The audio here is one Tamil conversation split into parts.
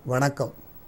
வணக்கம்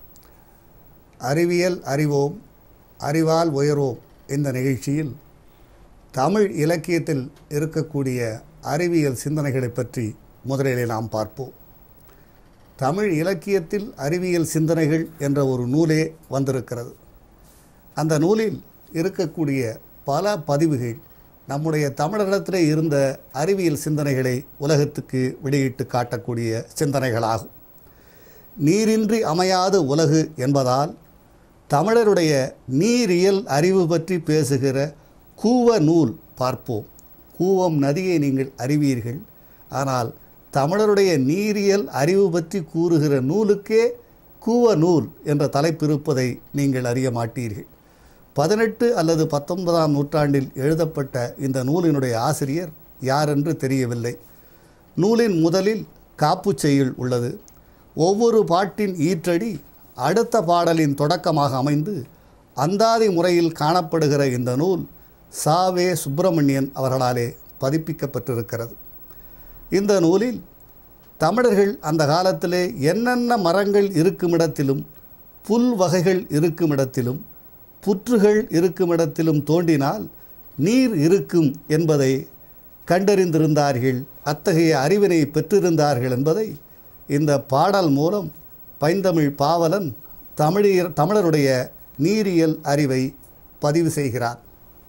அறிவியல் அறிவோம் அறிவால் உயர்வோம் இந்த நிகழ்ச்சியில் தமிழ் இலக்கியத்தில் இருக்கக்கூடிய அறிவியல் சிந்தனைகளை பற்றி முதலிலே நாம் பார்ப்போம் தமிழ் இலக்கியத்தில் அறிவியல் சிந்தனைகள் என்ற ஒரு நூலே வந்திருக்கிறது அந்த நூலில் இருக்கக்கூடிய பல பதிவுகள் நம்முடைய தமிழரிடத்திலே இருந்த அறிவியல் சிந்தனைகளை உலகத்துக்கு வெளியிட்டு காட்டக்கூடிய சிந்தனைகளாகும் நீரின்றி அமையாது உலகு என்பதால் தமிழருடைய நீரியல் அறிவு பற்றி பேசுகிற கூவ நூல் பார்ப்போம் கூவம் நதியை நீங்கள் அறிவீர்கள் ஆனால் தமிழருடைய நீரியல் அறிவு பற்றி கூறுகிற நூலுக்கே கூவ நூல் என்ற தலைப்பு இருப்பதை நீங்கள் அறிய மாட்டீர்கள் பதினெட்டு அல்லது பத்தொன்பதாம் நூற்றாண்டில் எழுதப்பட்ட இந்த நூலினுடைய ஆசிரியர் யாரென்று தெரியவில்லை நூலின் முதலில் காப்புச் செய்யுள் உள்ளது ஒவ்வொரு பாட்டின் ஈற்றடி அடுத்த பாடலின் தொடக்கமாக அமைந்து அந்தாதி முறையில் காணப்படுகிற இந்த நூல் சாவே சுப்பிரமணியன் அவர்களாலே பதிப்பிக்கப்பட்டிருக்கிறது இந்த நூலில் தமிழர்கள் அந்த காலத்திலே என்னென்ன மரங்கள் இருக்குமிடத்திலும் புல் வகைகள் இருக்குமிடத்திலும் புற்றுகள் இருக்குமிடத்திலும் தோண்டினால் நீர் இருக்கும் என்பதை கண்டறிந்திருந்தார்கள் அத்தகைய அறிவினை பெற்றிருந்தார்கள் என்பதை இந்த பாடல் மூலம் பைந்தமிழ் பாவலன் தமிழியர் தமிழருடைய நீரியல் அறிவை பதிவு செய்கிறார்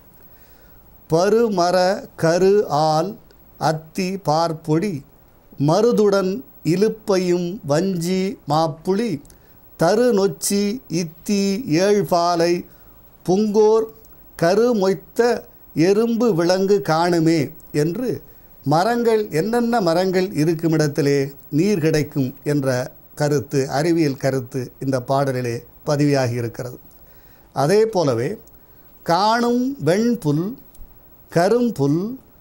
பருமர கரு ஆல் அத்தி பார்ப்பொடி மருதுடன் இலுப்பையும் வஞ்சி மாப்புளி தரு நொச்சி இத்தி ஏழ்பாலை புங்கோர் கருமொய்த்த எறும்பு விலங்கு காணுமே என்று மரங்கள் என்னென்ன மரங்கள் இருக்குமிடத்திலே நீர் கிடைக்கும் என்ற கருத்து அறிவியல் கருத்து இந்த பாடலிலே பதிவாகி இருக்கிறது அதே போலவே காணும் வெண்புல் கரும்புல்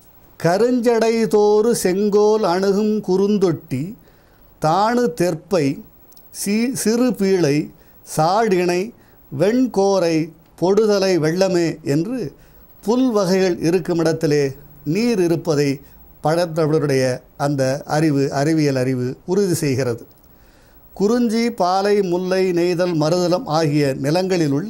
கருஞ்சடைதோறு செங்கோல் அணுகும் குறுந்தொட்டி தாணு தெற்பை சி சிறு பீழை சாடிணை வெண்கோரை பொடுதலை வெள்ளமே என்று புல் வகைகள் இருக்குமிடத்திலே நீர் இருப்பதை பழத்தமிழருடைய அந்த அறிவு அறிவியல் அறிவு உறுதி செய்கிறது குறிஞ்சி பாலை முல்லை நெய்தல் மருதலம் ஆகிய நிலங்களில் உள்ள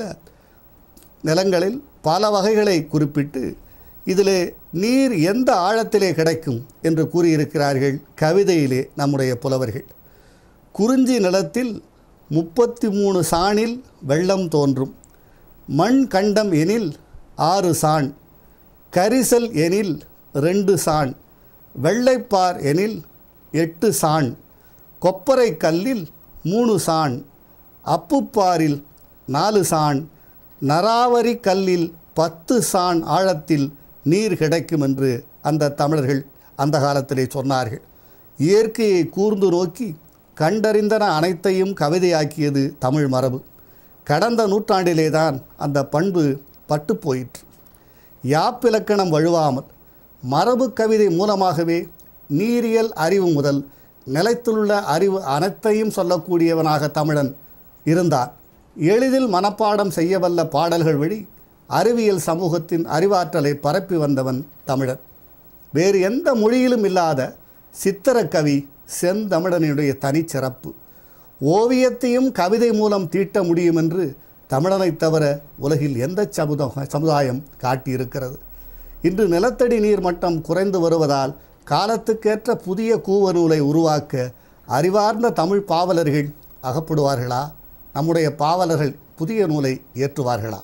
நிலங்களில் பல வகைகளை குறிப்பிட்டு இதிலே நீர் எந்த ஆழத்திலே கிடைக்கும் என்று கூறியிருக்கிறார்கள் கவிதையிலே நம்முடைய புலவர்கள் குறிஞ்சி நிலத்தில் முப்பத்தி மூணு சாணில் வெள்ளம் தோன்றும் மண் கண்டம் எனில் ஆறு சாண் கரிசல் எனில் ரெண்டு சாண் வெள்ளைப்பார் எனில் எட்டு சாண் கொப்பரை கல்லில் மூணு சாண் அப்புப்பாரில் நாலு சாண் நராவரி கல்லில் பத்து சாண் ஆழத்தில் நீர் கிடைக்கும் என்று அந்த தமிழர்கள் அந்த காலத்திலே சொன்னார்கள் இயற்கையை கூர்ந்து நோக்கி கண்டறிந்தன அனைத்தையும் கவிதையாக்கியது தமிழ் மரபு கடந்த நூற்றாண்டிலே தான் அந்த பண்பு பட்டு போயிற்று யாப்பிலக்கணம் வழுவாமல் மரபு கவிதை மூலமாகவே நீரியல் அறிவு முதல் நிலைத்துள்ள அறிவு அனைத்தையும் சொல்லக்கூடியவனாக தமிழன் இருந்தான் எளிதில் மனப்பாடம் செய்யவல்ல பாடல்கள் வழி அறிவியல் சமூகத்தின் அறிவாற்றலை பரப்பி வந்தவன் தமிழன் வேறு எந்த மொழியிலும் இல்லாத சித்திரக்கவி செந்தமிழனுடைய தனிச்சிறப்பு ஓவியத்தையும் கவிதை மூலம் தீட்ட முடியும் என்று தமிழனைத் தவிர உலகில் எந்த சமுத சமுதாயம் காட்டியிருக்கிறது இன்று நிலத்தடி நீர் மட்டம் குறைந்து வருவதால் காலத்துக்கேற்ற புதிய கூவ நூலை உருவாக்க அறிவார்ந்த தமிழ் பாவலர்கள் அகப்படுவார்களா நம்முடைய பாவலர்கள் புதிய நூலை ஏற்றுவார்களா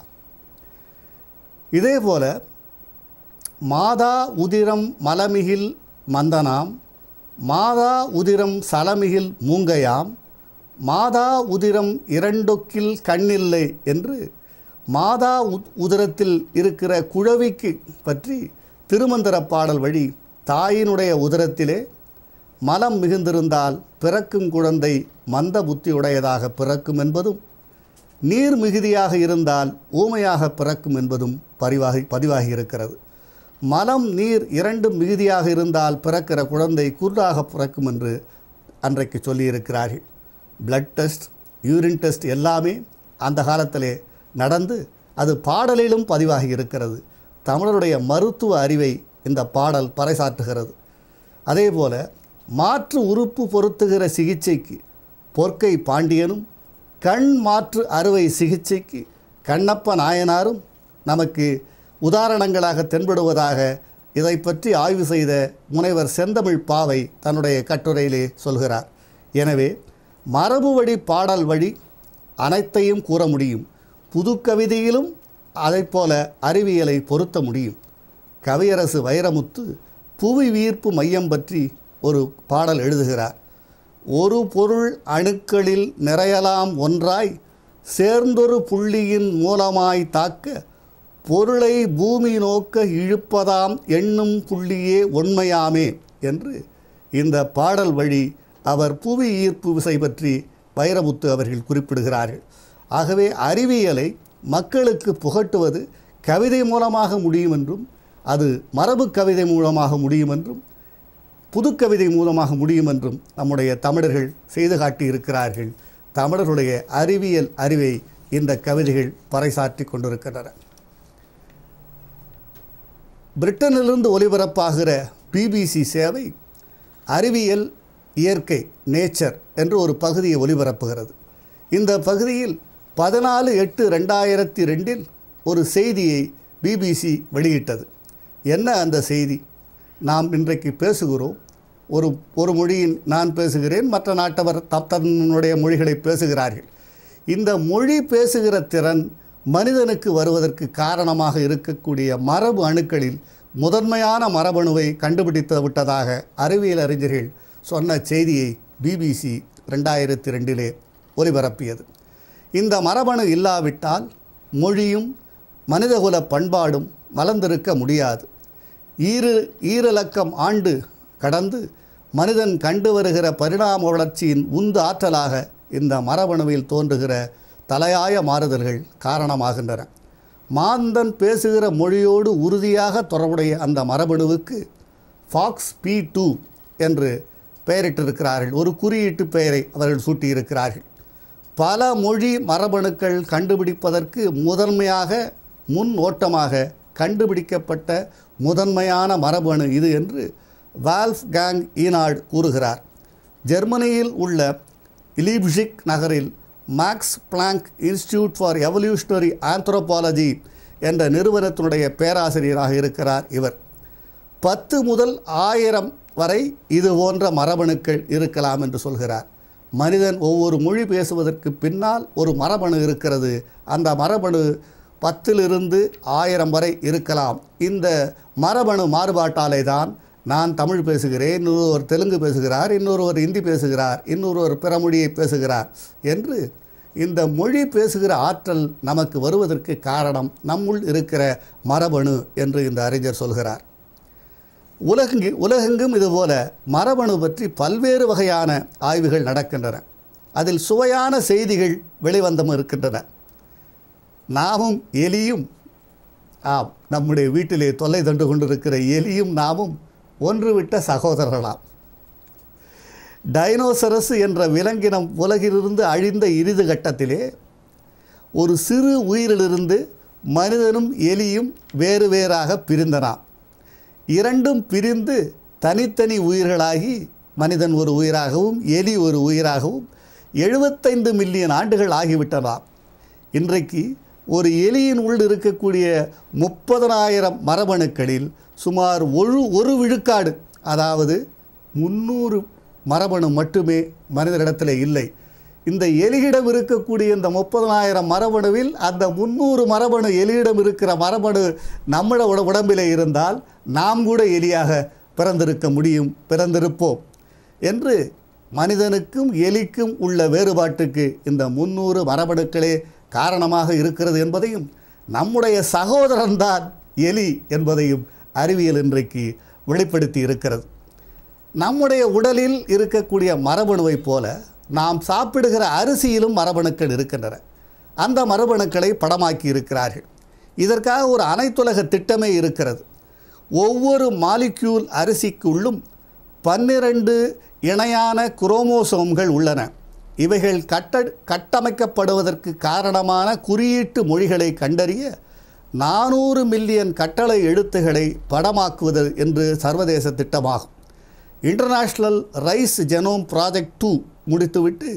இதேபோல மாதா உதிரம் மலமிகில் மந்தனாம் மாதா உதிரம் சலமிகில் மூங்கையாம் மாதா உதிரம் இரண்டொக்கில் கண்ணில்லை என்று மாதா உதரத்தில் இருக்கிற குழவிக்கு பற்றி திருமந்திர பாடல் வழி தாயினுடைய உதரத்திலே மலம் மிகுந்திருந்தால் பிறக்கும் குழந்தை மந்த புத்தியுடையதாக பிறக்கும் என்பதும் நீர் மிகுதியாக இருந்தால் ஊமையாக பிறக்கும் என்பதும் பதிவாகி பதிவாகி இருக்கிறது மலம் நீர் இரண்டும் மிகுதியாக இருந்தால் பிறக்கிற குழந்தை குருடாக பிறக்கும் என்று அன்றைக்கு சொல்லியிருக்கிறார்கள் பிளட் டெஸ்ட் யூரின் டெஸ்ட் எல்லாமே அந்த காலத்திலே நடந்து அது பாடலிலும் பதிவாகி இருக்கிறது தமிழருடைய மருத்துவ அறிவை இந்த பாடல் பறைசாற்றுகிறது அதேபோல மாற்று உறுப்பு பொருத்துகிற சிகிச்சைக்கு பொற்கை பாண்டியனும் கண் மாற்று அறுவை சிகிச்சைக்கு கண்ணப்ப நாயனாரும் நமக்கு உதாரணங்களாக தென்படுவதாக இதை பற்றி ஆய்வு செய்த முனைவர் செந்தமிழ் பாவை தன்னுடைய கட்டுரையிலே சொல்கிறார் எனவே மரபு வழி பாடல் வழி அனைத்தையும் கூற முடியும் புது கவிதையிலும் அதைப்போல அறிவியலை பொருத்த முடியும் கவியரசு வைரமுத்து புவி வீர்ப்பு மையம் பற்றி ஒரு பாடல் எழுதுகிறார் ஒரு பொருள் அணுக்களில் நிறையலாம் ஒன்றாய் சேர்ந்தொரு புள்ளியின் மூலமாய் தாக்க பொருளை பூமி நோக்க இழுப்பதாம் எண்ணும் புள்ளியே உண்மையாமே என்று இந்த பாடல் வழி அவர் புவி ஈர்ப்பு விசை பற்றி வைரமுத்து அவர்கள் குறிப்பிடுகிறார்கள் ஆகவே அறிவியலை மக்களுக்கு புகட்டுவது கவிதை மூலமாக முடியும் என்றும் அது மரபு கவிதை மூலமாக முடியும் என்றும் புதுக்கவிதை மூலமாக முடியும் என்றும் நம்முடைய தமிழர்கள் செய்து காட்டியிருக்கிறார்கள் தமிழர்களுடைய அறிவியல் அறிவை இந்த கவிதைகள் பறைசாற்றி கொண்டிருக்கின்றன பிரிட்டனிலிருந்து ஒலிபரப்பாகிற பிபிசி சேவை அறிவியல் இயற்கை நேச்சர் என்று ஒரு பகுதியை ஒலிபரப்புகிறது இந்த பகுதியில் பதினாலு எட்டு ரெண்டாயிரத்தி ரெண்டில் ஒரு செய்தியை பிபிசி வெளியிட்டது என்ன அந்த செய்தி நாம் இன்றைக்கு பேசுகிறோம் ஒரு ஒரு மொழியின் நான் பேசுகிறேன் மற்ற நாட்டவர் தப் தன்னுடைய மொழிகளை பேசுகிறார்கள் இந்த மொழி பேசுகிற திறன் மனிதனுக்கு வருவதற்கு காரணமாக இருக்கக்கூடிய மரபு அணுக்களில் முதன்மையான மரபணுவை கண்டுபிடித்து விட்டதாக அறிவியல் அறிஞர்கள் சொன்ன செய்தியை பிபிசி ரெண்டாயிரத்தி ரெண்டிலே ஒலிபரப்பியது இந்த மரபணு இல்லாவிட்டால் மொழியும் மனிதகுல பண்பாடும் மலர்ந்திருக்க முடியாது ஈரு ஈரிலக்கம் ஆண்டு கடந்து மனிதன் கண்டு வருகிற பரிணாம வளர்ச்சியின் உந்து ஆற்றலாக இந்த மரபணுவில் தோன்றுகிற தலையாய மாறுதல்கள் காரணமாகின்றன மாந்தன் பேசுகிற மொழியோடு உறுதியாக தொடர்புடைய அந்த மரபணுவுக்கு ஃபாக்ஸ் பி டூ என்று பெயரிட்டிருக்கிறார்கள் ஒரு குறியீட்டு பெயரை அவர்கள் சூட்டியிருக்கிறார்கள் பல மொழி மரபணுக்கள் கண்டுபிடிப்பதற்கு முதன்மையாக முன் ஓட்டமாக கண்டுபிடிக்கப்பட்ட முதன்மையான மரபணு இது என்று வால்ஃப் கேங் ஈனாட் கூறுகிறார் ஜெர்மனியில் உள்ள இலீப்ஷிக் நகரில் Max Planck Institute for Evolutionary Anthropology என்ற நிறுவனத்தினுடைய பேராசிரியராக இருக்கிறார் இவர் பத்து முதல் ஆயிரம் வரை இது போன்ற மரபணுக்கள் இருக்கலாம் என்று சொல்கிறார் மனிதன் ஒவ்வொரு மொழி பேசுவதற்கு பின்னால் ஒரு மரபணு இருக்கிறது அந்த மரபணு பத்திலிருந்து ஆயிரம் வரை இருக்கலாம் இந்த மரபணு மாறுபாட்டாலே தான் நான் தமிழ் பேசுகிறேன் இன்னொருவர் தெலுங்கு பேசுகிறார் இன்னொருவர் இந்தி பேசுகிறார் இன்னொருவர் பிற மொழியை பேசுகிறார் என்று இந்த மொழி பேசுகிற ஆற்றல் நமக்கு வருவதற்கு காரணம் நம்முள் இருக்கிற மரபணு என்று இந்த அறிஞர் சொல்கிறார் உலகெங்கு உலகெங்கும் இதுபோல மரபணு பற்றி பல்வேறு வகையான ஆய்வுகள் நடக்கின்றன அதில் சுவையான செய்திகள் வெளிவந்தம் இருக்கின்றன நாமும் எலியும் ஆம் நம்முடைய வீட்டிலே தொல்லை தண்டு கொண்டிருக்கிற எலியும் நாமும் ஒன்றுவிட்ட சகோதரர்களாம் டைனோசரஸ் என்ற விலங்கினம் உலகிலிருந்து அழிந்த இறுதி கட்டத்திலே ஒரு சிறு உயிரிலிருந்து மனிதனும் எலியும் வேறு வேறாக பிரிந்தனாம் இரண்டும் பிரிந்து தனித்தனி உயிர்களாகி மனிதன் ஒரு உயிராகவும் எலி ஒரு உயிராகவும் எழுபத்தைந்து மில்லியன் ஆண்டுகள் ஆகிவிட்டதாம் இன்றைக்கு ஒரு எலியின் உள் இருக்கக்கூடிய முப்பதனாயிரம் மரபணுக்களில் சுமார் ஒரு ஒரு விழுக்காடு அதாவது முந்நூறு மரபணு மட்டுமே மனிதனிடத்தில் இல்லை இந்த எலியிடம் இருக்கக்கூடிய இந்த முப்பதனாயிரம் மரபணுவில் அந்த முந்நூறு மரபணு எலியிடம் இருக்கிற மரபணு நம்மள உட உடம்பிலே இருந்தால் நாம் கூட எலியாக பிறந்திருக்க முடியும் பிறந்திருப்போம் என்று மனிதனுக்கும் எலிக்கும் உள்ள வேறுபாட்டுக்கு இந்த முந்நூறு மரபணுக்களே காரணமாக இருக்கிறது என்பதையும் நம்முடைய சகோதரன்தான் எலி என்பதையும் அறிவியல் இன்றைக்கு வெளிப்படுத்தி இருக்கிறது நம்முடைய உடலில் இருக்கக்கூடிய மரபணுவைப் போல நாம் சாப்பிடுகிற அரிசியிலும் மரபணுக்கள் இருக்கின்றன அந்த மரபணுக்களை படமாக்கி இருக்கிறார்கள் இதற்காக ஒரு அனைத்துலக திட்டமே இருக்கிறது ஒவ்வொரு மாலிக்யூல் அரிசிக்குள்ளும் பன்னிரண்டு இணையான குரோமோசோம்கள் உள்ளன இவைகள் கட்ட கட்டமைக்கப்படுவதற்கு காரணமான குறியீட்டு மொழிகளை கண்டறிய நானூறு மில்லியன் கட்டளை எழுத்துக்களை படமாக்குவது என்று சர்வதேச திட்டமாகும் international rice genome project two முடித்துவிட்டு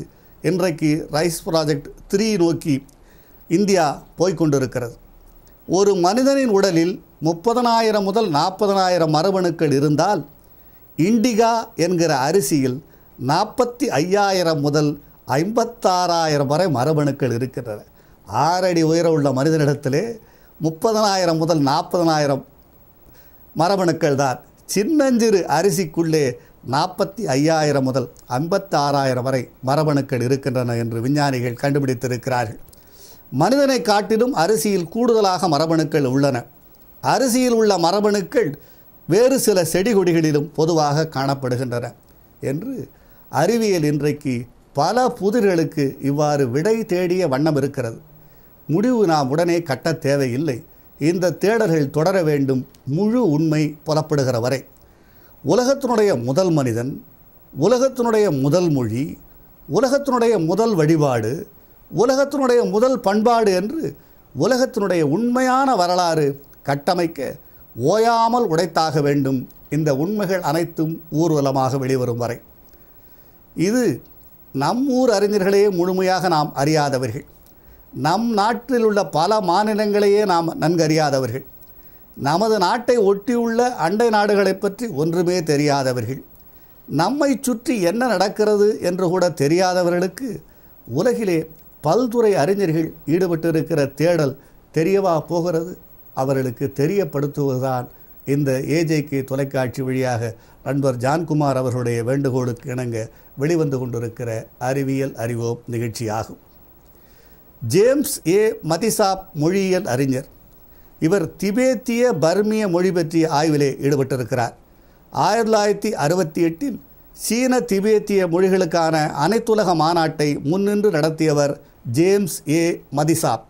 இன்றைக்கு ரைஸ் ப்ராஜெக்ட் த்ரீ நோக்கி இந்தியா போய்க்கொண்டிருக்கிறது ஒரு மனிதனின் உடலில் முப்பதனாயிரம் முதல் நாற்பதனாயிரம் மரபணுக்கள் இருந்தால் இண்டிகா என்கிற அரிசியில் நாற்பத்தி ஐயாயிரம் முதல் ஐம்பத்தாறாயிரம் வரை மரபணுக்கள் இருக்கின்றன ஆறடி உயரம் உள்ள மனிதனிடத்திலே முப்பதனாயிரம் முதல் நாற்பதனாயிரம் மரபணுக்கள் தான் சின்னஞ்சிறு அரிசிக்குள்ளே நாற்பத்தி ஐயாயிரம் முதல் ஐம்பத்தாறாயிரம் வரை மரபணுக்கள் இருக்கின்றன என்று விஞ்ஞானிகள் கண்டுபிடித்திருக்கிறார்கள் மனிதனை காட்டிலும் அரிசியில் கூடுதலாக மரபணுக்கள் உள்ளன அரிசியில் உள்ள மரபணுக்கள் வேறு சில செடி கொடிகளிலும் பொதுவாக காணப்படுகின்றன என்று அறிவியல் இன்றைக்கு பல புதிர்களுக்கு இவ்வாறு விடை தேடிய வண்ணம் இருக்கிறது முடிவு நாம் உடனே கட்ட தேவையில்லை இந்த தேடல்கள் தொடர வேண்டும் முழு உண்மை புலப்படுகிற வரை உலகத்தினுடைய முதல் மனிதன் உலகத்தினுடைய முதல் மொழி உலகத்தினுடைய முதல் வழிபாடு உலகத்தினுடைய முதல் பண்பாடு என்று உலகத்தினுடைய உண்மையான வரலாறு கட்டமைக்க ஓயாமல் உடைத்தாக வேண்டும் இந்த உண்மைகள் அனைத்தும் ஊர்வலமாக வெளிவரும் வரை இது நம் ஊர் அறிஞர்களே முழுமையாக நாம் அறியாதவர்கள் நம் நாட்டில் உள்ள பல மாநிலங்களையே நாம் நன்கறியாதவர்கள் நமது நாட்டை ஒட்டியுள்ள அண்டை நாடுகளைப் பற்றி ஒன்றுமே தெரியாதவர்கள் நம்மை சுற்றி என்ன நடக்கிறது என்று கூட தெரியாதவர்களுக்கு உலகிலே பல்துறை அறிஞர்கள் ஈடுபட்டிருக்கிற தேடல் தெரியவா போகிறது அவர்களுக்கு தெரியப்படுத்துவதுதான் இந்த ஏஜேகே தொலைக்காட்சி வழியாக நண்பர் ஜான்குமார் அவர்களுடைய வேண்டுகோளுக்கு இணங்க வெளிவந்து கொண்டிருக்கிற அறிவியல் அறிவோம் நிகழ்ச்சியாகும் ஜேம்ஸ் ஏ மதிசாப் மொழியியல் அறிஞர் இவர் திபேத்திய பர்மிய மொழி பற்றிய ஆய்விலே ஈடுபட்டிருக்கிறார் ஆயிரத்தி தொள்ளாயிரத்தி அறுபத்தி எட்டில் சீன திபேத்திய மொழிகளுக்கான அனைத்துலக மாநாட்டை முன்னின்று நடத்தியவர் ஜேம்ஸ் ஏ மதிசாப்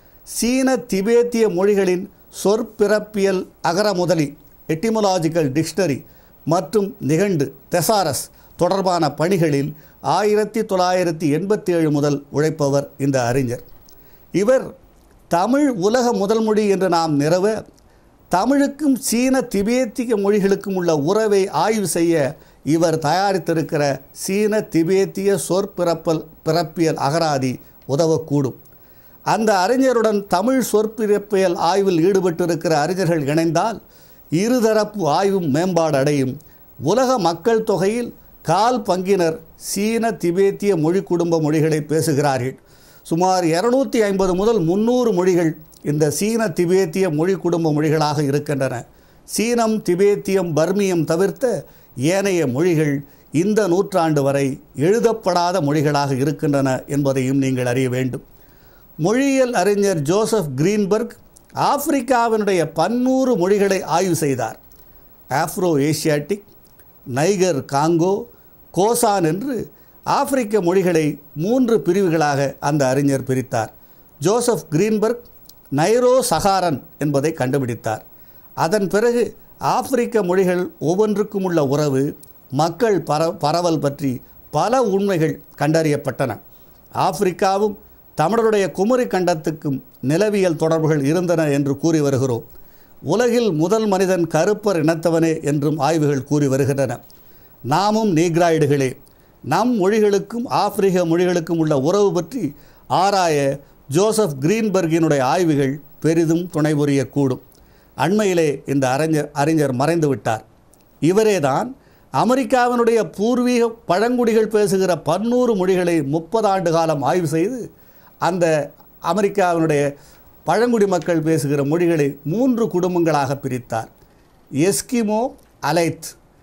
சீன திபேத்திய மொழிகளின் சொற்பிறப்பியல் அகரமுதலி எட்டிமலாஜிக்கல் டிக்ஷனரி மற்றும் நிகண்டு தெசாரஸ் தொடர்பான பணிகளில் ஆயிரத்தி தொள்ளாயிரத்தி எண்பத்தி ஏழு முதல் உழைப்பவர் இந்த அறிஞர் இவர் தமிழ் உலக முதல் மொழி என்று நாம் நிறவ தமிழுக்கும் சீன திபேத்திய மொழிகளுக்கும் உள்ள உறவை ஆய்வு செய்ய இவர் தயாரித்திருக்கிற சீன திபேத்திய சொற்பிறப்பல் பிறப்பியல் அகராதி உதவக்கூடும் அந்த அறிஞருடன் தமிழ் சொற்பிறப்பியல் ஆய்வில் ஈடுபட்டிருக்கிற அறிஞர்கள் இணைந்தால் இருதரப்பு ஆய்வும் மேம்பாடு அடையும் உலக மக்கள் தொகையில் கால் பங்கினர் சீன திபேத்திய மொழி குடும்ப மொழிகளை பேசுகிறார்கள் சுமார் இரநூத்தி ஐம்பது முதல் முந்நூறு மொழிகள் இந்த சீன திபேத்திய மொழி குடும்ப மொழிகளாக இருக்கின்றன சீனம் திபேத்தியம் பர்மியம் தவிர்த்த ஏனைய மொழிகள் இந்த நூற்றாண்டு வரை எழுதப்படாத மொழிகளாக இருக்கின்றன என்பதையும் நீங்கள் அறிய வேண்டும் மொழியியல் அறிஞர் ஜோசப் கிரீன்பர்க் ஆப்பிரிக்காவினுடைய பன்னூறு மொழிகளை ஆய்வு செய்தார் ஆப்ரோ ஏசியாட்டிக் நைகர் காங்கோ கோசான் என்று ஆப்பிரிக்க மொழிகளை மூன்று பிரிவுகளாக அந்த அறிஞர் பிரித்தார் ஜோசப் கிரீன்பர்க் நைரோ சகாரன் என்பதை கண்டுபிடித்தார் அதன் பிறகு ஆப்பிரிக்க மொழிகள் ஒவ்வொன்றுக்கும் உள்ள உறவு மக்கள் பர பரவல் பற்றி பல உண்மைகள் கண்டறியப்பட்டன ஆப்பிரிக்காவும் தமிழருடைய குமரி கண்டத்துக்கும் நிலவியல் தொடர்புகள் இருந்தன என்று கூறி வருகிறோம் உலகில் முதல் மனிதன் கருப்பர் இனத்தவனே என்றும் ஆய்வுகள் கூறி வருகின்றன நாமும் நீக்ராய்டுகளே நம் மொழிகளுக்கும் ஆப்பிரிக்க மொழிகளுக்கும் உள்ள உறவு பற்றி ஆராய ஜோசப் கிரீன்பர்கினுடைய ஆய்வுகள் பெரிதும் துணை புரியக்கூடும் அண்மையிலே இந்த அறிஞர் அறிஞர் மறைந்து விட்டார் இவரேதான் அமெரிக்காவினுடைய பூர்வீக பழங்குடிகள் பேசுகிற பன்னூறு மொழிகளை முப்பது ஆண்டு காலம் ஆய்வு செய்து அந்த அமெரிக்காவினுடைய பழங்குடி மக்கள் பேசுகிற மொழிகளை மூன்று குடும்பங்களாக பிரித்தார் எஸ்கிமோ அலைத்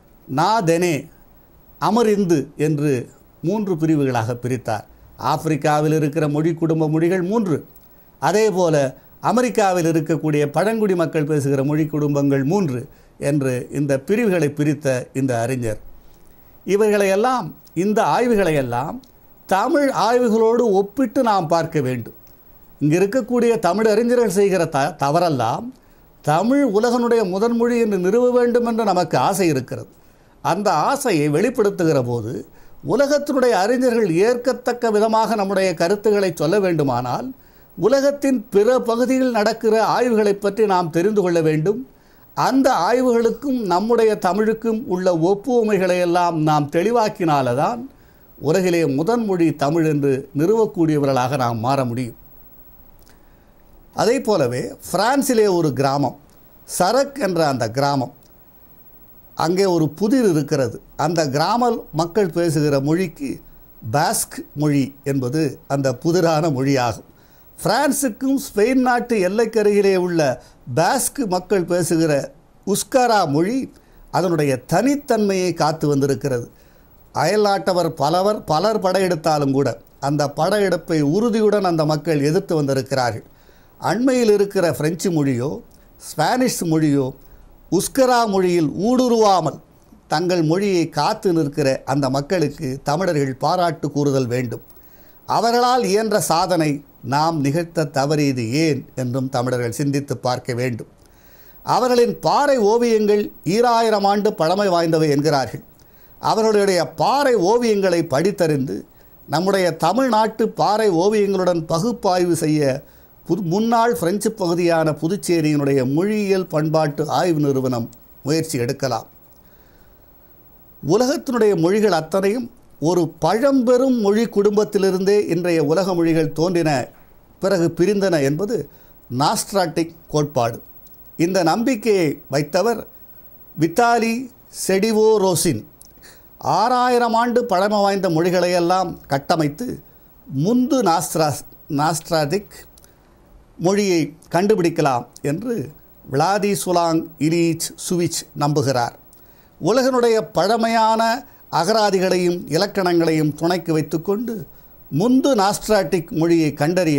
நாதெனே அமரிந்து என்று மூன்று பிரிவுகளாக பிரித்தார் ஆப்பிரிக்காவில் இருக்கிற மொழி குடும்ப மொழிகள் மூன்று அதே போல அமெரிக்காவில் இருக்கக்கூடிய பழங்குடி மக்கள் பேசுகிற மொழி குடும்பங்கள் மூன்று என்று இந்த பிரிவுகளை பிரித்த இந்த அறிஞர் இவைகளையெல்லாம் இந்த ஆய்வுகளையெல்லாம் தமிழ் ஆய்வுகளோடு ஒப்பிட்டு நாம் பார்க்க வேண்டும் இங்கே இருக்கக்கூடிய தமிழ் அறிஞர்கள் செய்கிற த தவறெல்லாம் தமிழ் உலகனுடைய முதன்மொழி என்று நிறுவ வேண்டும் என்று நமக்கு ஆசை இருக்கிறது அந்த ஆசையை வெளிப்படுத்துகிற போது உலகத்தினுடைய அறிஞர்கள் ஏற்கத்தக்க விதமாக நம்முடைய கருத்துக்களை சொல்ல வேண்டுமானால் உலகத்தின் பிற பகுதியில் நடக்கிற ஆய்வுகளை பற்றி நாம் தெரிந்து கொள்ள வேண்டும் அந்த ஆய்வுகளுக்கும் நம்முடைய தமிழுக்கும் உள்ள ஒப்புமைகளை எல்லாம் நாம் தெளிவாக்கினால்தான் உலகிலே முதன் மொழி தமிழ் என்று நிறுவக்கூடியவர்களாக நாம் மாற முடியும் அதே போலவே பிரான்சிலே ஒரு கிராமம் சரக் என்ற அந்த கிராமம் அங்கே ஒரு புதிர் இருக்கிறது அந்த கிராம மக்கள் பேசுகிற மொழிக்கு பாஸ்க் மொழி என்பது அந்த புதிரான மொழியாகும் பிரான்சுக்கும் ஸ்பெயின் நாட்டு எல்லைக்கருகிலே உள்ள பாஸ்க் மக்கள் பேசுகிற உஸ்கரா மொழி அதனுடைய தனித்தன்மையை காத்து வந்திருக்கிறது அயல்நாட்டவர் பலவர் பலர் படையெடுத்தாலும் கூட அந்த படையெடுப்பை உறுதியுடன் அந்த மக்கள் எதிர்த்து வந்திருக்கிறார்கள் அண்மையில் இருக்கிற பிரெஞ்சு மொழியோ ஸ்பானிஷ் மொழியோ உஸ்கரா மொழியில் ஊடுருவாமல் தங்கள் மொழியை காத்து நிற்கிற அந்த மக்களுக்கு தமிழர்கள் பாராட்டு கூறுதல் வேண்டும் அவர்களால் இயன்ற சாதனை நாம் நிகழ்த்த தவறியது ஏன் என்றும் தமிழர்கள் சிந்தித்து பார்க்க வேண்டும் அவர்களின் பாறை ஓவியங்கள் ஈராயிரம் ஆண்டு பழமை வாய்ந்தவை என்கிறார்கள் அவர்களுடைய பாறை ஓவியங்களை படித்தறிந்து நம்முடைய தமிழ்நாட்டு பாறை ஓவியங்களுடன் பகுப்பாய்வு செய்ய புது முன்னாள் பிரெஞ்சு பகுதியான புதுச்சேரியினுடைய மொழியியல் பண்பாட்டு ஆய்வு நிறுவனம் முயற்சி எடுக்கலாம் உலகத்தினுடைய மொழிகள் அத்தனையும் ஒரு பழம்பெரும் மொழி குடும்பத்திலிருந்தே இன்றைய உலக மொழிகள் தோன்றின பிறகு பிரிந்தன என்பது நாஸ்ட்ராட்டிக் கோட்பாடு இந்த நம்பிக்கையை வைத்தவர் வித்தாலி செடிவோ ரோசின் ஆறாயிரம் ஆண்டு பழமை வாய்ந்த மொழிகளையெல்லாம் கட்டமைத்து முந்து நாஸ்ட்ரா நாஸ்ட்ராட்டிக் மொழியை கண்டுபிடிக்கலாம் என்று விளாதி சுலாங் இலீச் சுவிச் நம்புகிறார் உலகனுடைய பழமையான அகராதிகளையும் இலக்கணங்களையும் துணைக்கு வைத்துக்கொண்டு முந்து நாஸ்ட்ராட்டிக் மொழியை கண்டறிய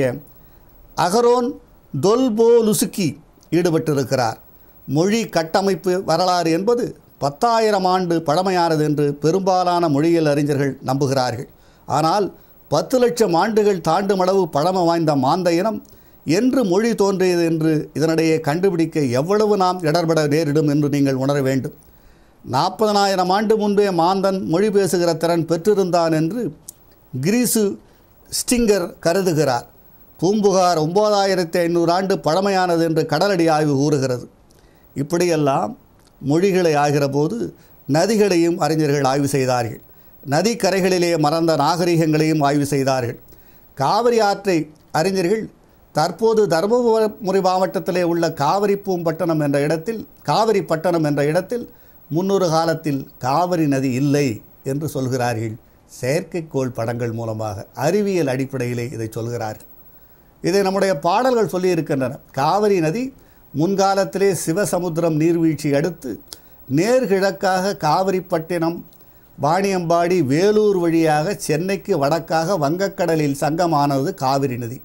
அகரோன் தொல்போலுசுக்கி ஈடுபட்டிருக்கிறார் மொழி கட்டமைப்பு வரலாறு என்பது பத்தாயிரம் ஆண்டு பழமையானது என்று பெரும்பாலான மொழியியல் அறிஞர்கள் நம்புகிறார்கள் ஆனால் பத்து லட்சம் ஆண்டுகள் தாண்டுமளவு பழமை வாய்ந்த மாந்த இனம் என்று மொழி தோன்றியது என்று இதனிடையே கண்டுபிடிக்க எவ்வளவு நாம் இடர்பட நேரிடும் என்று நீங்கள் உணர வேண்டும் நாற்பதனாயிரம் ஆண்டு முன்பே மாந்தன் மொழி பேசுகிற திறன் பெற்றிருந்தான் என்று கிரீசு ஸ்டிங்கர் கருதுகிறார் பூம்புகார் ஒம்பதாயிரத்தி ஐநூறு ஆண்டு பழமையானது என்று கடலடி ஆய்வு கூறுகிறது இப்படியெல்லாம் மொழிகளை ஆகிற போது நதிகளையும் அறிஞர்கள் ஆய்வு செய்தார்கள் நதி கரைகளிலே மறந்த நாகரிகங்களையும் ஆய்வு செய்தார்கள் காவிரி ஆற்றை அறிஞர்கள் தற்போது தருமபுரி மாவட்டத்திலே உள்ள காவிரி பூம்பட்டணம் என்ற இடத்தில் காவிரி பட்டணம் என்ற இடத்தில் முன்னொரு காலத்தில் காவிரி நதி இல்லை என்று சொல்கிறார்கள் செயற்கைக்கோள் படங்கள் மூலமாக அறிவியல் அடிப்படையிலே இதை சொல்கிறார்கள் இதை நம்முடைய பாடல்கள் சொல்லியிருக்கின்றன காவிரி நதி முன்காலத்திலே சிவசமுத்திரம் நீர்வீழ்ச்சி அடுத்து நேர்கிழக்காக காவிரிப்பட்டினம் வாணியம்பாடி வேலூர் வழியாக சென்னைக்கு வடக்காக வங்கக்கடலில் சங்கமானது காவிரி நதி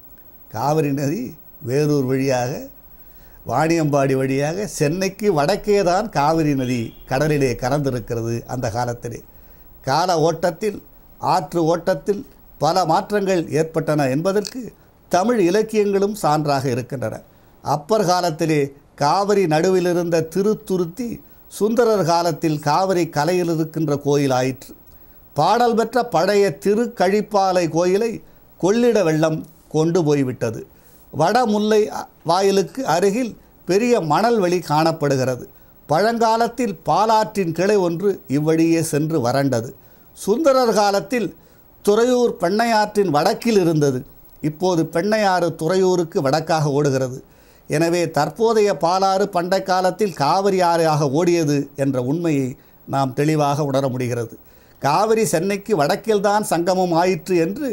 காவிரி நதி வேலூர் வழியாக வாணியம்பாடி வழியாக சென்னைக்கு வடக்கே தான் காவிரி நதி கடலிலே கலந்திருக்கிறது அந்த காலத்திலே கால ஓட்டத்தில் ஆற்று ஓட்டத்தில் பல மாற்றங்கள் ஏற்பட்டன என்பதற்கு தமிழ் இலக்கியங்களும் சான்றாக இருக்கின்றன அப்பர் காலத்திலே காவிரி நடுவில் இருந்த திருத்துருத்தி சுந்தரர் காலத்தில் காவிரி கலையில் இருக்கின்ற கோயில் ஆயிற்று பாடல் பெற்ற பழைய திருக்கழிப்பாலை கோயிலை கொள்ளிட வெள்ளம் கொண்டு போய்விட்டது வடமுல்லை வாயிலுக்கு அருகில் பெரிய மணல் வெளி காணப்படுகிறது பழங்காலத்தில் பாலாற்றின் கிளை ஒன்று இவ்வழியே சென்று வறண்டது சுந்தரர் காலத்தில் துறையூர் பெண்ணையாற்றின் வடக்கில் இருந்தது இப்போது பெண்ணையாறு துறையூருக்கு வடக்காக ஓடுகிறது எனவே தற்போதைய பாலாறு பண்டை காலத்தில் காவிரி ஆறாக ஓடியது என்ற உண்மையை நாம் தெளிவாக உணர முடிகிறது காவிரி சென்னைக்கு வடக்கில்தான் சங்கமம் ஆயிற்று என்று